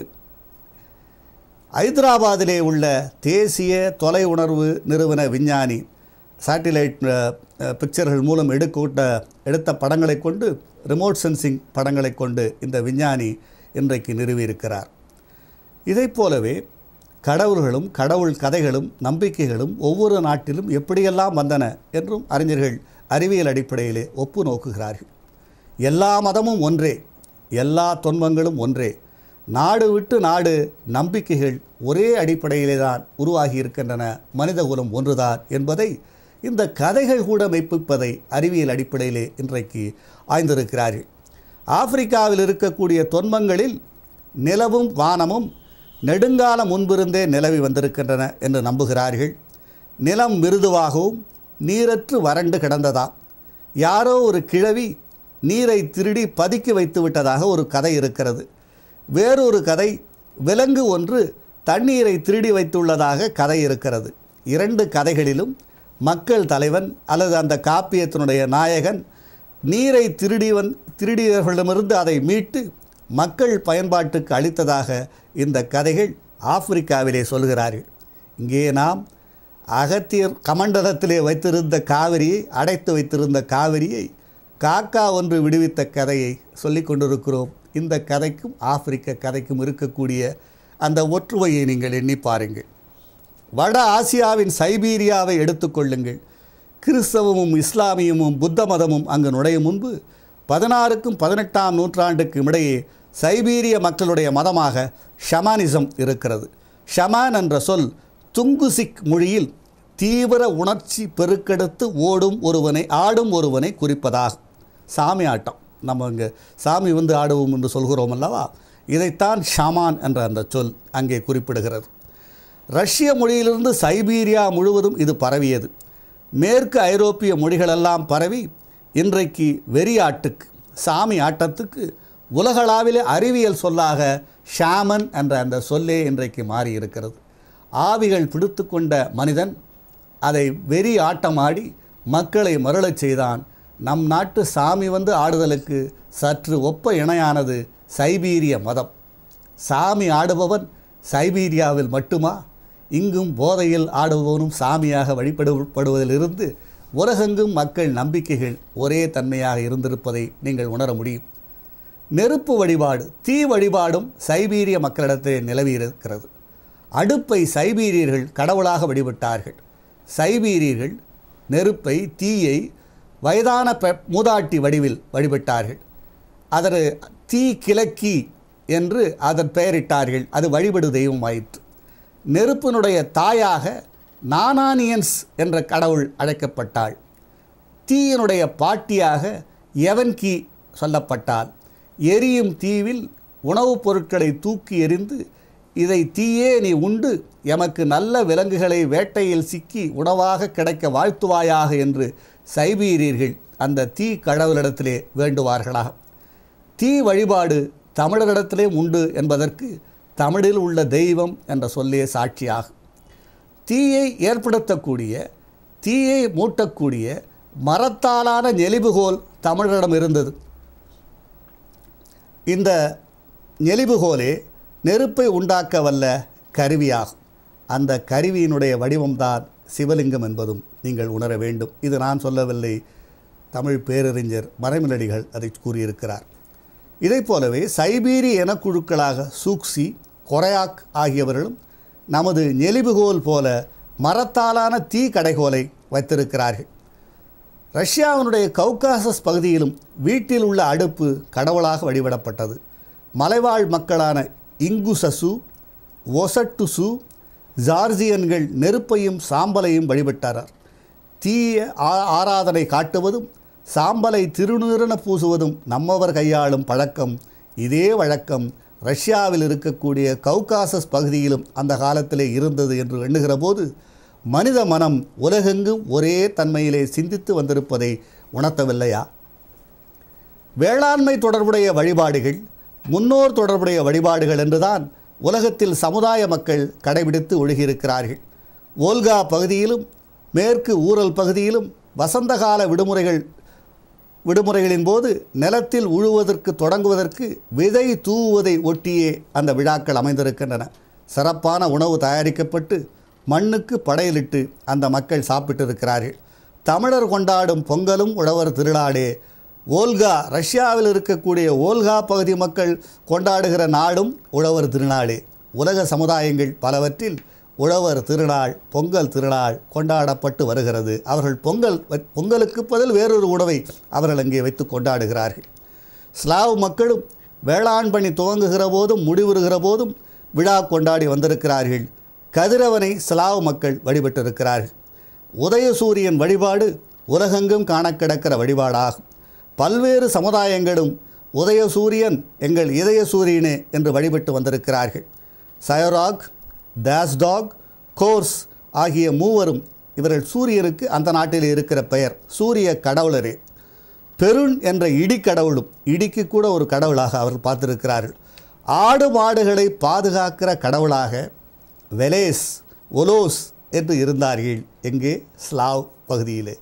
ஐதராபாத்திலே உள்ள தேசிய தொலை உணர்வு நிறுவன விஞ்ஞானி சேட்டிலைட் பிக்சர்கள் மூலம் எடுக்கூட்ட எடுத்த படங்களை கொண்டு ரிமோட் சென்சிங் படங்களை கொண்டு இந்த விஞ்ஞானி இன்றைக்கு நிறுவியிருக்கிறார் இதைப் போலவே கடவுள்களும் கடவுள் கதைகளும் நம்பிக்கைகளும் ஒவ்வொரு நாட்டிலும் எப்படியெல்லாம் வந்தன என்றும் அறிஞர்கள் அறிவியல் அடிப்படையிலே ஒப்பு நோக்குகிறார்கள் எல்லா மதமும் ஒன்றே எல்லா துன்பங்களும் ஒன்றே நாடு விட்டு நாடு நம்பிக்கைகள் ஒரே அடிப்படையிலே தான் உருவாகி இருக்கின்றன மனிதகுலம் ஒன்றுதான் என்பதை இந்த கதைகள் கூட மெய்ப்பிப்பதை அறிவியல் அடிப்படையிலே இன்றைக்கு ஆய்ந்திருக்கிறார்கள் ஆப்பிரிக்காவில் இருக்கக்கூடிய தொன்மங்களில் நிலவும் வானமும் நெடுங்காலம் முன்பிருந்தே நிலவி வந்திருக்கின்றன என்று நம்புகிறார்கள் நிலம் மிருதுவாகவும் நீரற்று வறண்டு கிடந்ததாம் யாரோ ஒரு கிழவி நீரை திருடி பதுக்கி வைத்து விட்டதாக ஒரு கதை இருக்கிறது வேறொரு கதை விலங்கு ஒன்று தண்ணீரை திருடி வைத்துள்ளதாக கதை இருக்கிறது இரண்டு கதைகளிலும் மக்கள் தலைவன் அல்லது அந்த காப்பியத்தினுடைய நாயகன் நீரை திருடிவன் திருடியவர்களிடமிருந்து அதை மீட்டு மக்கள் பயன்பாட்டுக்கு அளித்ததாக இந்த கதைகள் ஆப்பிரிக்காவிலே சொல்கிறார்கள் இங்கே நாம் அகத்தியர் கமண்டலத்திலே வைத்திருந்த காவிரியை அடைத்து வைத்திருந்த காவிரியை காக்கா ஒன்று விடுவித்த கதையை சொல்லிக் கொண்டிருக்கிறோம் இந்த கதைக்கும் ஆப்பிரிக்க கதைக்கும் இருக்கக்கூடிய அந்த ஒற்றுமையை நீங்கள் எண்ணி பாருங்கள் வட ஆசியாவின் சைபீரியாவை எடுத்துக்கொள்ளுங்கள் கிறிஸ்தவமும் இஸ்லாமியமும் புத்த மதமும் அங்கு நுழையும் முன்பு பதினாறுக்கும் பதினெட்டாம் நூற்றாண்டுக்கும் இடையே சைபீரிய மக்களுடைய மதமாக ஷமானிசம் இருக்கிறது ஷமான் என்ற சொல் துங்குசிக் மொழியில் தீவிர உணர்ச்சி பெருக்கெடுத்து ஓடும் ஒருவனை ஆடும் ஒருவனை குறிப்பதாகும் சாமி ஆட்டம் நம்ம இங்கே சாமி வந்து ஆடுவோம் என்று சொல்கிறோம் அல்லவா இதைத்தான் ஷமான் என்ற அந்த சொல் அங்கே குறிப்பிடுகிறது ரஷ்ய மொழியிலிருந்து சைபீரியா முழுவதும் இது பரவியது மேற்கு ஐரோப்பிய மொழிகளெல்லாம் பரவி இன்றைக்கு வெறியாட்டுக்கு சாமி ஆட்டத்துக்கு உலகளாவிலே அறிவியல் சொல்லாக ஷாமன் என்ற அந்த சொல்லே இன்றைக்கு மாறி இருக்கிறது ஆவிகள் பிடித்து கொண்ட மனிதன் அதை வெறி ஆட்டமாடி மக்களை மருளச் செய்தான் நம் நாட்டு சாமி வந்து ஆடுதலுக்கு சற்று ஒப்ப இணையானது சைபீரிய மதம் சாமி ஆடுபவன் சைபீரியாவில் மட்டுமா இங்கும் போதையில் ஆடுபவனும் சாமியாக வழிபடுவதிலிருந்து உலகெங்கும் மக்கள் நம்பிக்கைகள் ஒரே தன்மையாக இருந்திருப்பதை நீங்கள் உணர முடியும் நெருப்பு வழிபாடு தீ வழிபாடும் சைபீரிய மக்களிடத்தில் நிலவியிருக்கிறது அடுப்பை சைபீரியர்கள் கடவுளாக வழிபட்டார்கள் சைபீரியர்கள் நெருப்பை தீயை வயதான பெ மூதாட்டி வடிவில் வழிபட்டார்கள் அதற்கு தீ கிழக்கி என்று அதன் பெயரிட்டார்கள் அது வழிபடு தெய்வமாயிற்று நெருப்பினுடைய தாயாக நானானியன்ஸ் என்ற கடவுள் அழைக்கப்பட்டாள் தீயினுடைய பாட்டியாக எவன்கி சொல்லப்பட்டால் எரியும் தீவில் உணவுப் பொருட்களை தூக்கி எறிந்து இதை தீயே நீ உண்டு எமக்கு நல்ல விலங்குகளை வேட்டையில் சிக்கி உணவாக கிடைக்க வாழ்த்துவாயாக என்று சைபீரியர்கள் அந்த தீ கடவுளிடத்திலே வேண்டுவார்களாக தீ வழிபாடு தமிழரிடத்திலே உண்டு என்பதற்கு தமிழில் உள்ள தெய்வம் என்ற சொல்லே சாட்சியாகும் தீயை ஏற்படுத்தக்கூடிய தீயை மூட்டக்கூடிய மரத்தாலான நெலிவுகோல் தமிழரிடம் இருந்தது இந்த நெலிவுகோலே நெருப்பை உண்டாக்க வல்ல கருவியாகும் அந்த கருவியினுடைய வடிவம்தான் சிவலிங்கம் என்பதும் நீங்கள் உணர வேண்டும் இது நான் சொல்லவில்லை தமிழ் பேரறிஞர் மறைமலடிகள் அதை கூறியிருக்கிறார் இதைப் போலவே சைபீரிய இனக்குழுக்களாக சூக்சி கொரையாக் ஆகியவர்களும் நமது நெலிவுகோல் போல மரத்தாலான தீ கடைகோலை வைத்திருக்கிறார்கள் ரஷ்யாவினுடைய கவுகாசஸ் பகுதியிலும் வீட்டில் உள்ள அடுப்பு கடவுளாக வழிபடப்பட்டது மலைவாழ் மக்களான இங்குசசு ஒசட்டுசு ஜார்ஜியன்கள் நெருப்பையும் சாம்பலையும் வழிபட்டார் தீய ஆ- ஆராதனை காட்டுவதும் சாம்பலை திருநீரென பூசுவதும் நம்மவர் கையாளும் பழக்கம் இதே வழக்கம் ரஷ்யாவில் இருக்கக்கூடிய கவுகாசஸ் பகுதியிலும் அந்த காலத்திலே இருந்தது என்று எண்ணுகிற போது மனித மனம் உலகெங்கும் ஒரே தன்மையிலே சிந்தித்து வந்திருப்பதை உணர்த்தவில்லையா வேளாண்மை தொடர்புடைய வழிபாடுகள் முன்னோர் தொடர்புடைய வழிபாடுகள் என்றுதான் உலகத்தில் சமுதாய மக்கள் கடைபிடித்து ஒழுகியிருக்கிறார்கள் ஓல்கா பகுதியிலும் மேற்கு ஊரல் பகுதியிலும் வசந்தகால விடுமுறைகள் விடுமுறைகளின் போது நிலத்தில் உழுவதற்கு தொடங்குவதற்கு விதை தூவுவதை ஒட்டியே அந்த விழாக்கள் அமைந்திருக்கின்றன சிறப்பான உணவு தயாரிக்கப்பட்டு மண்ணுக்கு படையலிட்டு அந்த மக்கள் சாப்பிட்டிருக்கிறார்கள் தமிழர் கொண்டாடும் பொங்கலும் உழவர் திருநாடே ஓல்கா ரஷ்யாவில் இருக்கக்கூடிய ஓல்கா பகுதி மக்கள் கொண்டாடுகிற நாடும் உழவர் திருநாளே உலக சமுதாயங்கள் பலவற்றில் உழவர் திருநாள் பொங்கல் திருநாள் கொண்டாடப்பட்டு வருகிறது அவர்கள் பொங்கல் பொங்கலுக்கு பதில் வேறொரு உணவை அவர்கள் அங்கே வைத்து கொண்டாடுகிறார்கள் ஸ்லாவ் மக்களும் வேளாண் பணி துவங்குகிற போதும் முடிவுறுகிற போதும் விழா கொண்டாடி வந்திருக்கிறார்கள் கதிரவனை ஸ்லாவ் மக்கள் வழிபட்டிருக்கிறார்கள் உதயசூரியன் வழிபாடு உலகெங்கும் காணக்கிடக்கிற வழிபாடாகும் பல்வேறு சமுதாயங்களும் உதயசூரியன் எங்கள் இதய சூரியனே என்று வழிபட்டு வந்திருக்கிறார்கள் சயராக் தாஸ்டாக் கோர்ஸ் ஆகிய மூவரும் இவர்கள் சூரியனுக்கு அந்த நாட்டில் இருக்கிற பெயர் சூரிய கடவுளரே பெருண் என்ற இடி கடவுளும் இடிக்கு கூட ஒரு கடவுளாக அவர்கள் பார்த்திருக்கிறார்கள் ஆடு மாடுகளை பாதுகாக்கிற கடவுளாக வெலேஸ் ஒலோஸ் என்று இருந்தார்கள் எங்கே ஸ்லாவ் பகுதியிலே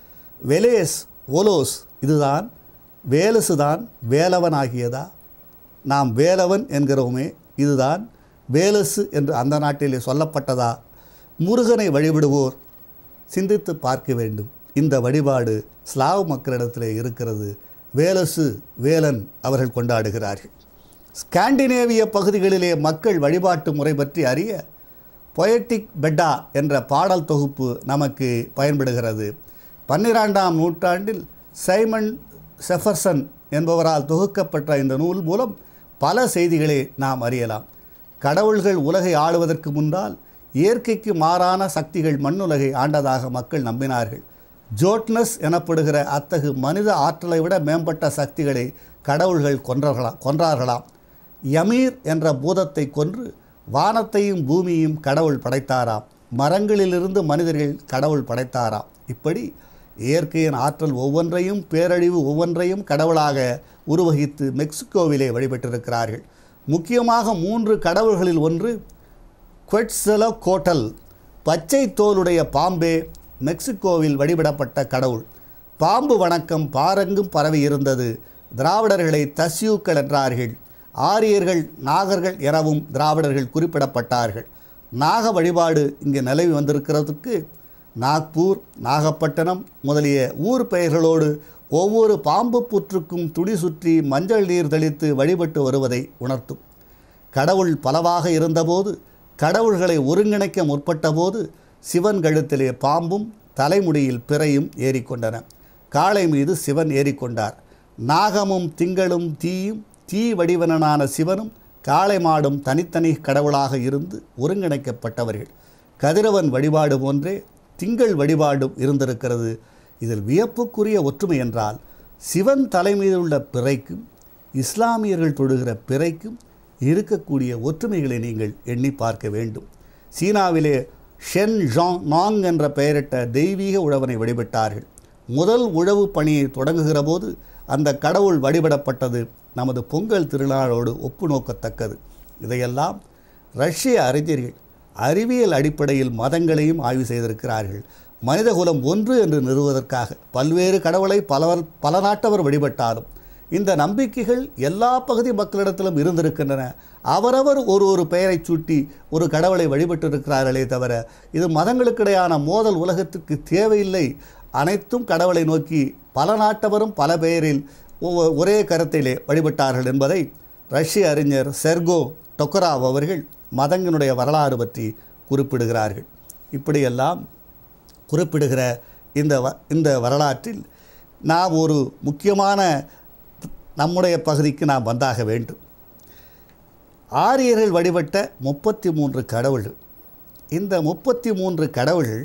வெலேஸ் ஒலோஸ் இதுதான் வேலசு தான் வேலவன் ஆகியதா நாம் வேலவன் என்கிறோமே இதுதான் வேலசு என்று அந்த நாட்டிலே சொல்லப்பட்டதா முருகனை வழிபடுவோர் சிந்தித்து பார்க்க வேண்டும் இந்த வழிபாடு ஸ்லாவ் மக்களிடத்திலே இருக்கிறது வேலசு வேலன் அவர்கள் கொண்டாடுகிறார்கள் ஸ்காண்டினேவிய பகுதிகளிலே மக்கள் வழிபாட்டு முறை பற்றி அறிய பொயட்டிக் பெட்டா என்ற பாடல் தொகுப்பு நமக்கு பயன்படுகிறது பன்னிரெண்டாம் நூற்றாண்டில் சைமன் செஃபர்சன் என்பவரால் தொகுக்கப்பட்ட இந்த நூல் மூலம் பல செய்திகளை நாம் அறியலாம் கடவுள்கள் உலகை ஆளுவதற்கு முன்னால் இயற்கைக்கு மாறான சக்திகள் மண்ணுலகை ஆண்டதாக மக்கள் நம்பினார்கள் ஜோட்னஸ் எனப்படுகிற அத்தகு மனித ஆற்றலை விட மேம்பட்ட சக்திகளை கடவுள்கள் கொன்றார்களாம் கொன்றார்களாம் யமீர் என்ற பூதத்தை கொன்று வானத்தையும் பூமியையும் கடவுள் படைத்தாராம் மரங்களிலிருந்து மனிதர்கள் கடவுள் படைத்தாராம் இப்படி இயற்கையின் ஆற்றல் ஒவ்வொன்றையும் பேரழிவு ஒவ்வொன்றையும் கடவுளாக உருவகித்து மெக்சிகோவிலே வழிபட்டிருக்கிறார்கள் முக்கியமாக மூன்று கடவுள்களில் ஒன்று குவெட்சல கோட்டல் பச்சை தோலுடைய பாம்பே மெக்சிகோவில் வழிபடப்பட்ட கடவுள் பாம்பு வணக்கம் பாரெங்கும் பரவி இருந்தது திராவிடர்களை தஸ்யூக்கள் என்றார்கள் ஆரியர்கள் நாகர்கள் எனவும் திராவிடர்கள் குறிப்பிடப்பட்டார்கள் நாக வழிபாடு இங்கே நிலவி வந்திருக்கிறதுக்கு நாக்பூர் நாகப்பட்டினம் முதலிய ஊர் பெயர்களோடு ஒவ்வொரு பாம்பு புற்றுக்கும் துடி சுற்றி மஞ்சள் நீர் தெளித்து வழிபட்டு வருவதை உணர்த்தும் கடவுள் பலவாக இருந்தபோது கடவுள்களை ஒருங்கிணைக்க முற்பட்டபோது சிவன் கழுத்திலே பாம்பும் தலைமுடியில் பிறையும் ஏறிக்கொண்டன காளை மீது சிவன் ஏறிக்கொண்டார் நாகமும் திங்களும் தீயும் தீ வடிவனான சிவனும் காளை மாடும் தனித்தனி கடவுளாக இருந்து ஒருங்கிணைக்கப்பட்டவர்கள் கதிரவன் வழிபாடு போன்றே திங்கள் வழிபாடும் இருந்திருக்கிறது இதில் வியப்புக்குரிய ஒற்றுமை என்றால் சிவன் தலைமீது உள்ள பிறைக்கும் இஸ்லாமியர்கள் தொடுகிற பிறைக்கும் இருக்கக்கூடிய ஒற்றுமைகளை நீங்கள் எண்ணி பார்க்க வேண்டும் சீனாவிலே ஷென் ஜாங் நாங் என்ற பெயரிட்ட தெய்வீக உழவனை வழிபட்டார்கள் முதல் உழவு பணியை தொடங்குகிற போது அந்த கடவுள் வழிபடப்பட்டது நமது பொங்கல் திருநாளோடு ஒப்பு நோக்கத்தக்கது இதையெல்லாம் ரஷ்ய அறிஞர்கள் அறிவியல் அடிப்படையில் மதங்களையும் ஆய்வு செய்திருக்கிறார்கள் மனிதகுலம் ஒன்று என்று நிறுவுவதற்காக பல்வேறு கடவுளை பலவர் பல நாட்டவர் வழிபட்டாலும் இந்த நம்பிக்கைகள் எல்லா பகுதி மக்களிடத்திலும் இருந்திருக்கின்றன அவரவர் ஒரு ஒரு பெயரை சூட்டி ஒரு கடவுளை வழிபட்டிருக்கிறார்களே தவிர இது மதங்களுக்கிடையான மோதல் உலகத்திற்கு தேவையில்லை அனைத்தும் கடவுளை நோக்கி பல நாட்டவரும் பல பெயரில் ஒவ்வொ- ஒரே கருத்திலே வழிபட்டார்கள் என்பதை ரஷ்ய அறிஞர் செர்கோ டொக்கராவ் அவர்கள் மதங்களுடைய வரலாறு பற்றி குறிப்பிடுகிறார்கள் இப்படியெல்லாம் குறிப்பிடுகிற இந்த வ இந்த வரலாற்றில் நாம் ஒரு முக்கியமான நம்முடைய பகுதிக்கு நாம் வந்தாக வேண்டும் ஆரியர்கள் வழிபட்ட முப்பத்தி மூன்று கடவுள்கள் இந்த முப்பத்தி மூன்று கடவுள்கள்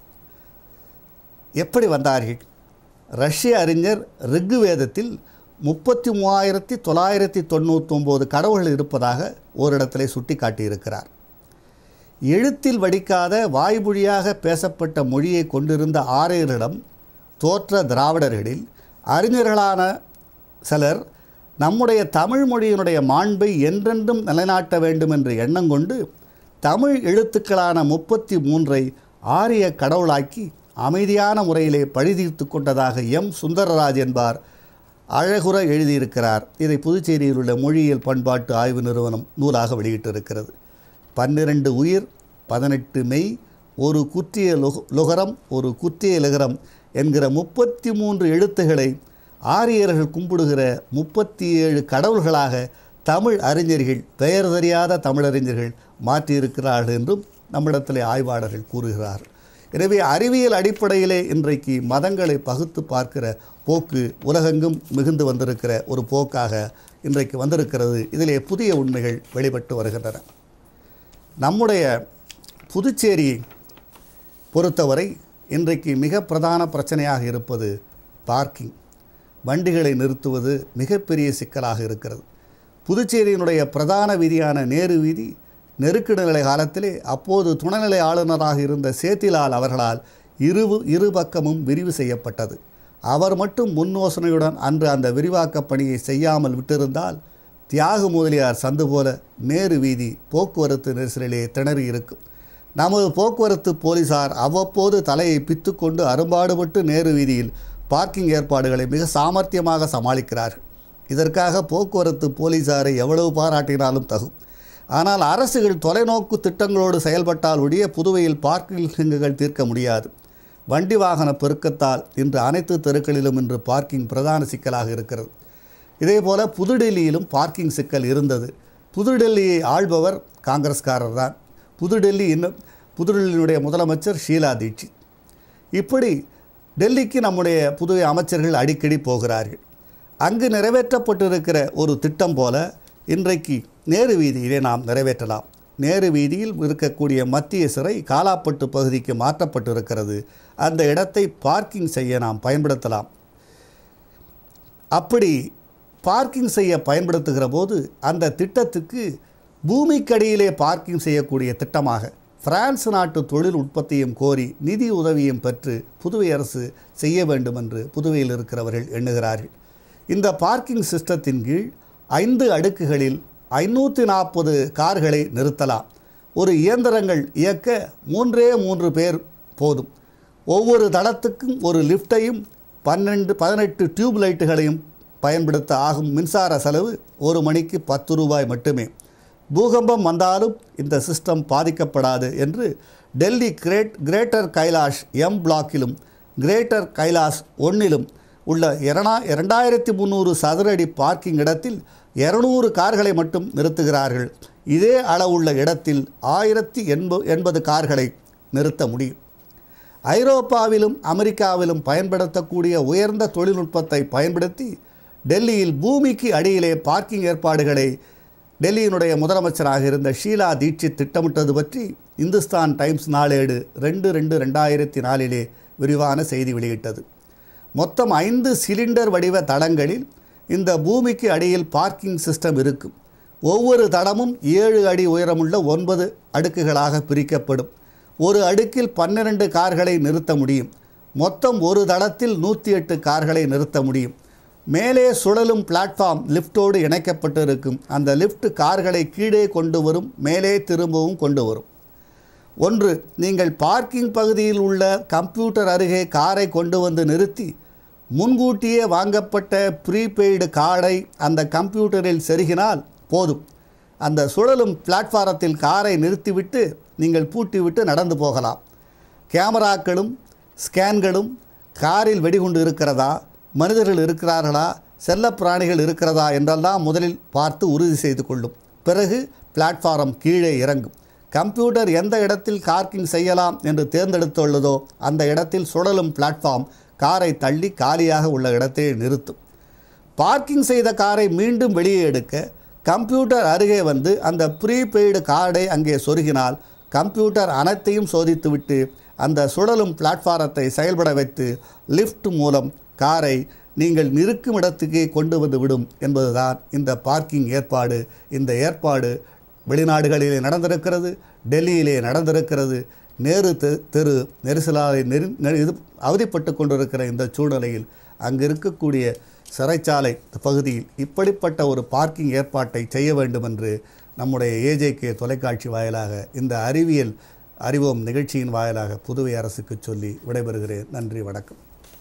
எப்படி வந்தார்கள் ரஷ்ய அறிஞர் ரிக்குவேதத்தில் முப்பத்தி மூவாயிரத்தி தொள்ளாயிரத்தி தொண்ணூத்தொம்போது கடவுள்கள் இருப்பதாக ஓரிடத்திலே சுட்டி காட்டியிருக்கிறார் எழுத்தில் வடிக்காத வாய்மொழியாக பேசப்பட்ட மொழியை கொண்டிருந்த ஆரியர்களிடம் தோற்ற திராவிடர்களில் அறிஞர்களான சிலர் நம்முடைய தமிழ் மொழியினுடைய மாண்பை என்றென்றும் நிலைநாட்ட வேண்டும் என்ற எண்ணம் கொண்டு தமிழ் எழுத்துக்களான முப்பத்தி மூன்றை ஆரிய கடவுளாக்கி அமைதியான முறையிலே பழிதீர்த்து கொண்டதாக எம் சுந்தரராஜ் என்பார் அழகுற எழுதியிருக்கிறார் இதை புதுச்சேரியில் உள்ள மொழியியல் பண்பாட்டு ஆய்வு நிறுவனம் நூலாக வெளியிட்டிருக்கிறது பன்னிரண்டு உயிர் பதினெட்டு மெய் ஒரு குற்றிய லுக லுகரம் ஒரு குற்றிய லுகரம் என்கிற முப்பத்தி மூன்று எழுத்துக்களை ஆரியர்கள் கும்பிடுகிற முப்பத்தி ஏழு கடவுள்களாக தமிழ் அறிஞர்கள் பெயர் தெரியாத தமிழறிஞர்கள் மாற்றியிருக்கிறார்கள் என்றும் நம்மிடத்திலே ஆய்வாளர்கள் கூறுகிறார்கள் எனவே அறிவியல் அடிப்படையிலே இன்றைக்கு மதங்களை பகுத்து பார்க்கிற போக்கு உலகெங்கும் மிகுந்து வந்திருக்கிற ஒரு போக்காக இன்றைக்கு வந்திருக்கிறது இதிலே புதிய உண்மைகள் வெளிப்பட்டு வருகின்றன நம்முடைய புதுச்சேரி பொறுத்தவரை இன்றைக்கு மிக பிரதான பிரச்சனையாக இருப்பது பார்க்கிங் வண்டிகளை நிறுத்துவது மிகப்பெரிய சிக்கலாக இருக்கிறது புதுச்சேரியினுடைய பிரதான வீதியான நேரு வீதி நெருக்கடி நிலை காலத்திலே அப்போது துணைநிலை ஆளுநராக இருந்த சேத்திலால் அவர்களால் இரு இரு பக்கமும் விரிவு செய்யப்பட்டது அவர் மட்டும் முன்யோசனையுடன் அன்று அந்த விரிவாக்கப் பணியை செய்யாமல் விட்டிருந்தால் தியாக முதலியார் சந்து போல நேரு வீதி போக்குவரத்து நெரிசலிலே திணறி இருக்கும் நமது போக்குவரத்து போலீசார் அவ்வப்போது தலையை பித்துக்கொண்டு அரும்பாடுபட்டு நேரு வீதியில் பார்க்கிங் ஏற்பாடுகளை மிக சாமர்த்தியமாக சமாளிக்கிறார்கள் இதற்காக போக்குவரத்து போலீசாரை எவ்வளவு பாராட்டினாலும் தகும் ஆனால் அரசுகள் தொலைநோக்கு திட்டங்களோடு செயல்பட்டால் ஒழிய புதுவையில் பார்க்கிங் சிங்குகள் தீர்க்க முடியாது வண்டி வாகன பெருக்கத்தால் இன்று அனைத்து தெருக்களிலும் இன்று பார்க்கிங் பிரதான சிக்கலாக இருக்கிறது இதேபோல புதுடெல்லியிலும் பார்க்கிங் சிக்கல் இருந்தது புதுடெல்லியை ஆள்பவர் காங்கிரஸ்காரர் தான் புதுடெல்லி இன்னும் புதுடெல்லியினுடைய முதலமைச்சர் ஷீலா தீட்சித் இப்படி டெல்லிக்கு நம்முடைய புதுவை அமைச்சர்கள் அடிக்கடி போகிறார்கள் அங்கு நிறைவேற்றப்பட்டிருக்கிற ஒரு திட்டம் போல இன்றைக்கு நேரு வீதியிலே நாம் நிறைவேற்றலாம் நேரு வீதியில் இருக்கக்கூடிய மத்திய சிறை காலாப்பட்டு பகுதிக்கு மாற்றப்பட்டிருக்கிறது அந்த இடத்தை பார்க்கிங் செய்ய நாம் பயன்படுத்தலாம் அப்படி பார்க்கிங் செய்ய பயன்படுத்துகிற போது அந்த திட்டத்துக்கு பூமிக்கடியிலே பார்க்கிங் செய்யக்கூடிய திட்டமாக பிரான்ஸ் நாட்டு தொழில் உற்பத்தியும் கோரி நிதி உதவியும் பெற்று புதுவை அரசு செய்ய வேண்டும் என்று புதுவையில் இருக்கிறவர்கள் எண்ணுகிறார்கள் இந்த பார்க்கிங் சிஸ்டத்தின் கீழ் ஐந்து அடுக்குகளில் ஐநூற்றி நாற்பது கார்களை நிறுத்தலாம் ஒரு இயந்திரங்கள் இயக்க மூன்றே மூன்று பேர் போதும் ஒவ்வொரு தளத்துக்கும் ஒரு லிஃப்டையும் பன்னெண்டு பதினெட்டு டியூப் லைட்டுகளையும் பயன்படுத்த ஆகும் மின்சார செலவு ஒரு மணிக்கு பத்து ரூபாய் மட்டுமே பூகம்பம் வந்தாலும் இந்த சிஸ்டம் பாதிக்கப்படாது என்று Delhi great greater Kailash M பிளாக்கிலும் கிரேட்டர் கைலாஷ் ஒன்னிலும் உள்ள இரண்டா இரண்டாயிரத்தி முந்நூறு சதுரடி பார்க்கிங் இடத்தில் இரநூறு கார்களை மட்டும் நிறுத்துகிறார்கள் இதே அளவுள்ள இடத்தில் ஆயிரத்தி எண்பது எண்பது கார்களை நிறுத்த முடியும் ஐரோப்பாவிலும் அமெரிக்காவிலும் பயன்படுத்தக்கூடிய உயர்ந்த தொழில்நுட்பத்தை பயன்படுத்தி டெல்லியில் பூமிக்கு அடியிலே பார்க்கிங் ஏற்பாடுகளை டெல்லியினுடைய முதலமைச்சராக இருந்த ஷீலா தீட்சித் திட்டமிட்டது பற்றி இந்துஸ்தான் டைம்ஸ் நாளேடு ரெண்டு ரெண்டு ரெண்டாயிரத்தி நாலிலே விரிவான செய்தி வெளியிட்டது மொத்தம் ஐந்து சிலிண்டர் வடிவ தடங்களில் இந்த பூமிக்கு அடியில் பார்க்கிங் சிஸ்டம் இருக்கும் ஒவ்வொரு தடமும் ஏழு அடி உயரமுள்ள ஒன்பது அடுக்குகளாக பிரிக்கப்படும் ஒரு அடுக்கில் பன்னிரண்டு கார்களை நிறுத்த முடியும் மொத்தம் ஒரு தடத்தில் நூற்றி எட்டு கார்களை நிறுத்த முடியும் மேலே சுழலும் பிளாட்ஃபார்ம் லிஃப்டோடு இணைக்கப்பட்டிருக்கும் அந்த லிஃப்ட் கார்களை கீழே கொண்டு வரும் மேலே திரும்பவும் கொண்டு வரும் ஒன்று நீங்கள் பார்க்கிங் பகுதியில் உள்ள கம்ப்யூட்டர் அருகே காரை கொண்டு வந்து நிறுத்தி முன்கூட்டியே வாங்கப்பட்ட ப்ரீபெய்டு கார்டை அந்த கம்ப்யூட்டரில் செருகினால் போதும் அந்த சுழலும் பிளாட்ஃபாரத்தில் காரை நிறுத்திவிட்டு நீங்கள் பூட்டிவிட்டு நடந்து போகலாம் கேமராக்களும் ஸ்கேன்களும் காரில் வெடிகுண்டு இருக்கிறதா மனிதர்கள் இருக்கிறார்களா செல்லப்பிராணிகள் இருக்கிறதா என்றெல்லாம் முதலில் பார்த்து உறுதி செய்து கொள்ளும் பிறகு பிளாட்ஃபாரம் கீழே இறங்கும் கம்ப்யூட்டர் எந்த இடத்தில் பார்க்கிங் செய்யலாம் என்று தேர்ந்தெடுத்துள்ளதோ அந்த இடத்தில் சுழலும் பிளாட்ஃபார்ம் காரை தள்ளி காலியாக உள்ள இடத்தை நிறுத்தும் பார்க்கிங் செய்த காரை மீண்டும் வெளியே எடுக்க கம்ப்யூட்டர் அருகே வந்து அந்த ப்ரீபெய்டு கார்டை அங்கே சொருகினால் கம்ப்யூட்டர் அனைத்தையும் சோதித்துவிட்டு அந்த சுழலும் பிளாட்ஃபாரத்தை செயல்பட வைத்து லிஃப்ட் மூலம் காரை நீங்கள் நிற்கும் இடத்துக்கே கொண்டு வந்து விடும் என்பதுதான் இந்த பார்க்கிங் ஏற்பாடு இந்த ஏற்பாடு வெளிநாடுகளிலே நடந்திருக்கிறது டெல்லியிலே நடந்திருக்கிறது நேரு தெ தெரு நெரிசலாலை நெரு நெ- இது அவதிப்பட்டு கொண்டிருக்கிற இந்த சூழ்நிலையில் அங்கு இருக்கக்கூடிய சிறைச்சாலை பகுதியில் இப்படிப்பட்ட ஒரு பார்க்கிங் ஏற்பாட்டை செய்ய வேண்டும் என்று நம்முடைய ஏஜேகே தொலைக்காட்சி வாயிலாக இந்த அறிவியல் அறிவோம் நிகழ்ச்சியின் வாயிலாக புதுவை அரசுக்கு சொல்லி விடைபெறுகிறேன் நன்றி வணக்கம்